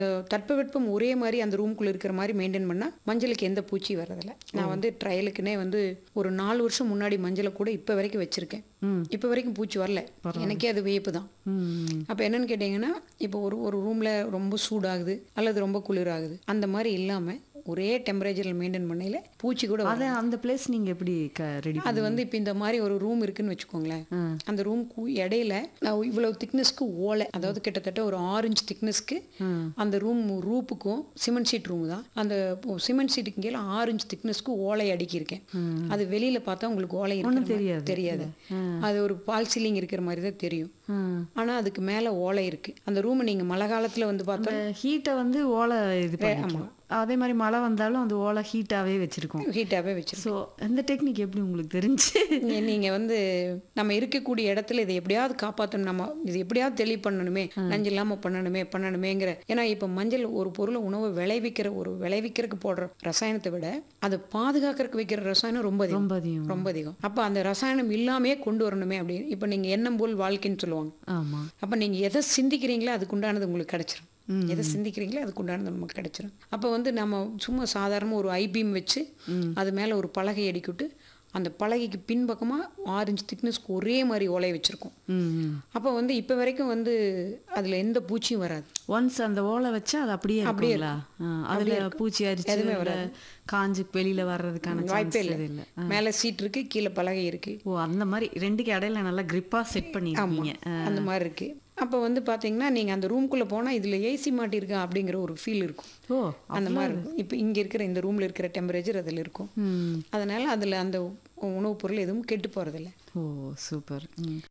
தட்பவெட்பம் ஒரே மாதிரி அந்த ரூம்குள்ளே இருக்கிற மாதிரி மெயின்டைன் பண்ணால் மஞ்சளுக்கு எந்த பூச்சி வர்றதில்ல நான் வந்து ட்ரையலுக்குனே வந்து ஒரு நாலு வருஷம் முன்னாடி மஞ்சளை கூட இப்போ வரைக்கும் வச்சுருக்கேன் ம். இப்போ வரைக்கும் பூச்சி வரல எனக்கே அது வியப்பு தான் ம் அப்போ என்னன்னு கேட்டிங்கன்னா இப்போ ஒரு ஒரு ரூமில் ரொம்ப சூடாகுது அல்லது ரொம்ப குளிராகுது அந்த மாதிரி இல்லாமல் ஒரே டெம்பரேச்சரில் மெயின்டைன் பண்ணையில் பூச்சி கூட வராது. அதை அந்த பிளேஸ் நீங்க எப்படி ரெடி அது வந்து இப்போ இந்த மாதிரி ஒரு ரூம் இருக்குன்னு வச்சுக்கோங்களேன் அந்த ரூம்க்கு இடையில நான் இவ்வளவு திக்னஸ்க்கு ஓலை அதாவது கிட்டத்தட்ட ஒரு ஆரஞ்சு திக்னஸ்க்கு அந்த ரூம் ரூப்புக்கும் சிமெண்ட் ஷீட் ரூம் தான் அந்த சிமெண்ட் ஷீட்டுக்கு கீழே ஆரஞ்சு திக்னஸ்க்கு ஓலை அடுக்கியிருக்கேன் அது வெளியில பார்த்தா உங்களுக்கு ஓலை இருக்கிற மாதிரி தெரியாது. தெரியாது அது ஒரு பால் சீலிங் இருக்கிற மாதிரி தான் தெரியும் ம். ஆனா அதுக்கு மேல ஓலை இருக்கு அந்த ரூம் நீங்க மழை காலத்துல வந்து பார்த்தா அந்த ஹீட்டை வந்து ஓலை இது பண்ணிக்கலாம் அதே மாதிரி மழை வந்தாலும் அந்த ஓலை ஹீட்டாவே வச்சிருக்கோம் ஹீட்டாகவே வச்சிருக்கோம் ஸோ அந்த டெக்னிக் எப்படி உங்களுக்கு தெரிஞ்சு நீ- நீங்க வந்து நம்ம இருக்கக்கூடிய இடத்துல இதை எப்படியாவது காப்பாற்றணும் நம்ம இது எப்படியாவது தெளிவு பண்ணணுமே நஞ்சு இல்லாம பண்ணணுமே பண்ணணுமேங்கிற ஏன்னா இப்ப மஞ்சள் ஒரு பொருளை உணவை விளைவிக்கிற ஒரு விளைவிக்கிறதுக்கு போடுற ரசாயனத்தை விட அதை பாதுகாக்கிறதுக்கு வைக்கிற ரசாயனம் ரொம்ப அதிகம் ரொம்ப அதிகம் ரொம்ப அதிகம் அப்ப அந்த ரசாயனம் இல்லாமே கொண்டு வரணுமே அப்படின்னு இப்ப நீங்க எண்ணம் போல் வாழ்க்கைன்னு சொல்லுவாங்க ஆமா அப்ப நீங்க எதை சிந்திக்கிறீங்களோ அதுக்குண்டானது உங்களுக்கு கிடைச்சிரும் எதை சிந்திக்கிறீங்களோ அதுக்குண்டானது நமக்கு கிடைச்சிரும் அப்போ வந்து நம்ம சும்மா சாதாரண ஒரு ஐபீம் வச்சு அது மேலே ஒரு பலகை அடிக்கிட்டு அந்த பலகைக்கு பின்பக்கமாக ஆரஞ்சு திக்னஸ்க்கு ஒரே மாதிரி ஓலையை வச்சுருக்கோம் ம் அப்போ வந்து இப்போ வரைக்கும் வந்து அதில் எந்த பூச்சியும் வராது ஒன்ஸ் அந்த ஓலை வச்சா அது அப்படியே இருக்குங்களா ஆ, அதுல பூச்சி அரிச்சு இல்ல காஞ்சு வெளியில வர்றதுக்கான வாய்ப்பே சான்ஸ் இல்லை இல்லை மேலே சீட் இருக்கு கீழே பலகை இருக்கு ஓ அந்த மாதிரி ரெண்டுக்கு இடையில நல்லா கிரிப்பா செட் பண்ணிருக்கீங்க அந்த மாதிரி இருக்கு அப்போ வந்து பார்த்தீங்கன்னா நீங்கள் அந்த ரூம்குள்ளே போனால் இதில் ஏசி மாட்டியிருக்கா அப்படிங்கிற ஒரு ஃபீல் இருக்கும் ஓ அந்த மாதிரி இருக்கும் இப்போ இங்கே இருக்கிற இந்த ரூமில் இருக்கிற டெம்பரேச்சர் அதில் இருக்கும் ம் அதனால அதில் அந்த உணவுப் பொருள் எதுவும் கெட்டு போகிறதில்ல ஓ சூப்பர் ம்